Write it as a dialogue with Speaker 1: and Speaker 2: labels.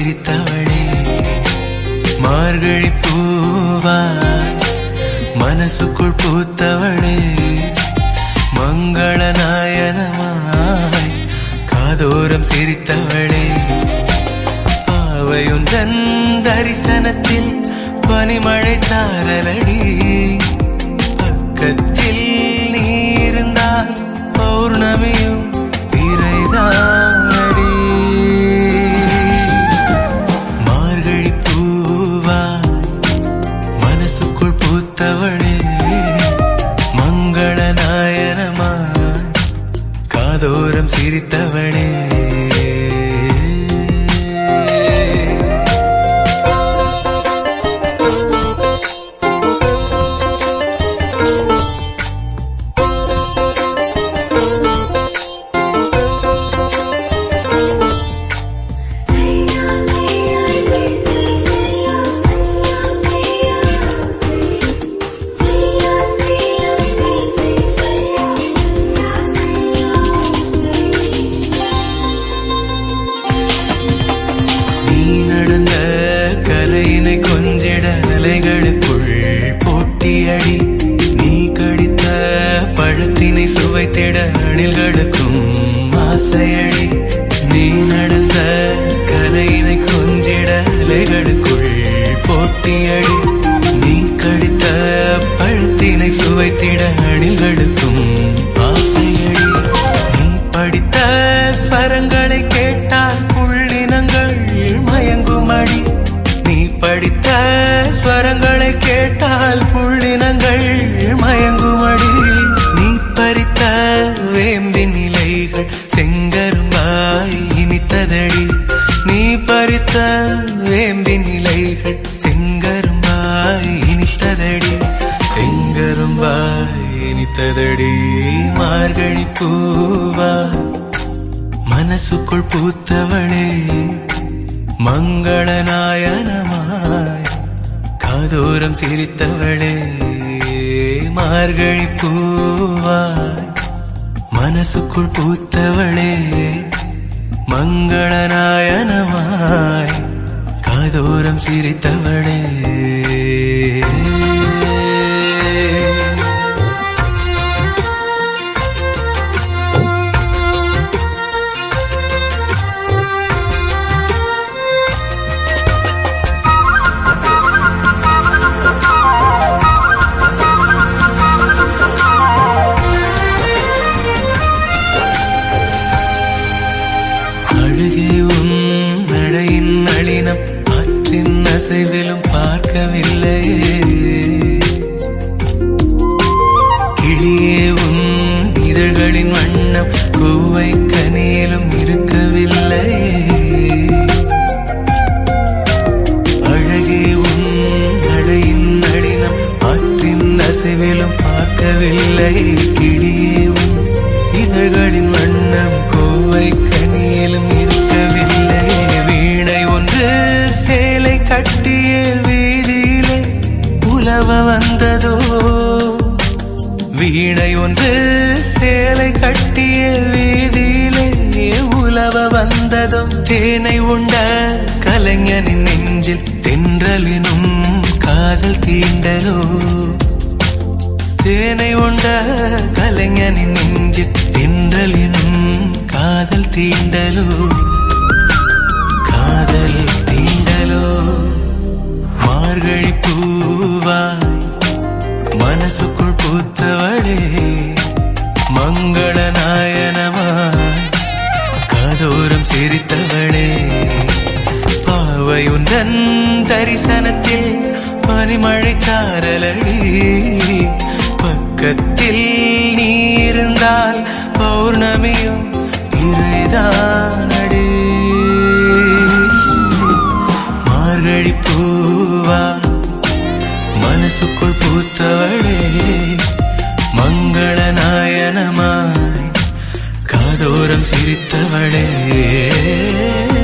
Speaker 1: சிரித்தவளே மார்கழி பூவாய் மனசுக்குள் பூத்தவளே மங்கள நாயனமாய் காதோரம் சிரித்தவளே பாவையுந்தன் தரிசனத்தில் பனிமழை சாரலடி பக்கத்தில் நீ இருந்தால் பௌர்ணமியும் பிறைதானடி மார்கழி பூவா மனசுக்குள் பூத்தவளே மங்கள நாயனமாய் காதோரம் சிரித்தவளே நீ நடந்த கலையினை கொஞ்சிட அலைகளுக்குள் போட்டியடி நீ கடித்த பழத்தினை சுவைத்திட அணில்களுக்கும் ஆசையடி நீ நடந்த கலையினை கொஞ்சிட அலைகளுக்குள் போட்டியடி நீ கடித்த பழத்தினை சுவைத்திட அணில்களுக்கும் ஆசையடி நீ படித்த ஸ்வரங்களை கேட்டால் புள்ளினங்கள் மயங்குமடி நீ படித்த ஸ்வரங்களை கேட்டால் புள்ளினங்கள் மயங்குமடி நீ பறித்த வேம்பின் இலைகள் செங்கரும்பாய் இனித்ததடி நீ பறித்த வேம்பின் இலைகள் செங்கரும்பாய் இனித்ததடி செங்கரும்பாய் இனித்ததடி மார்கழி பூவா மனசுக்குள் பூத்தவளே மங்கள நாயனமாய் காதோரம் சிரித்தவளே மார்கழி பூவாய் மனசுக்குள் பூத்தவளே மங்கள நாயனமாய் காதோரம் சிரித்தவளே அழகே உன் நடையின் நளினம் ஆற்றின் அசைவிலும் பார்க்கவில்லையே கிளியே உன் இதழ்களின் வண்ணம் கோவை கனியிலும் இருக்கவில்லையே அழகே உன் நடையின் நளினம் ஆற்றின் அசைவிலும் பார்க்கவில்லை கிளியே உன் இதழ்களின் வண்ணம் கோவை கனியிலும் இருக்கவில்லை வீணை ஒன்று சேலை கட்டிய வீதியிலே புலவ வந்ததோ வீணை ஒன்று சேலை கட்டிய வீதியிலே உலவ வந்ததும் தேனை உண்ட கலைஞனின் நெஞ்சில் தென்றலினும் காதல் தீண்டலோ தேனை உண்ட கலைஞனின் நெஞ்சில் தென்றலினும் காதல் தீண்டலோ காதல் தீண்டலோ மார்கழி பூவாய் மனசுக்குள் பூத்தவளே மங்கள நாயனமாய் காதோரம் சிரித்தவளே பாவையுந்தன் தரிசனத்தில் பனிமழை சாரலடி பக்கத்தில் நீ இருந்தால் பௌர்ணமியும் இறைதானடி மார்கழி பூவா மனசுக்குள் பூத்தவளே மங்கள நாயனமாய் காதோரம் சிரித்தவளே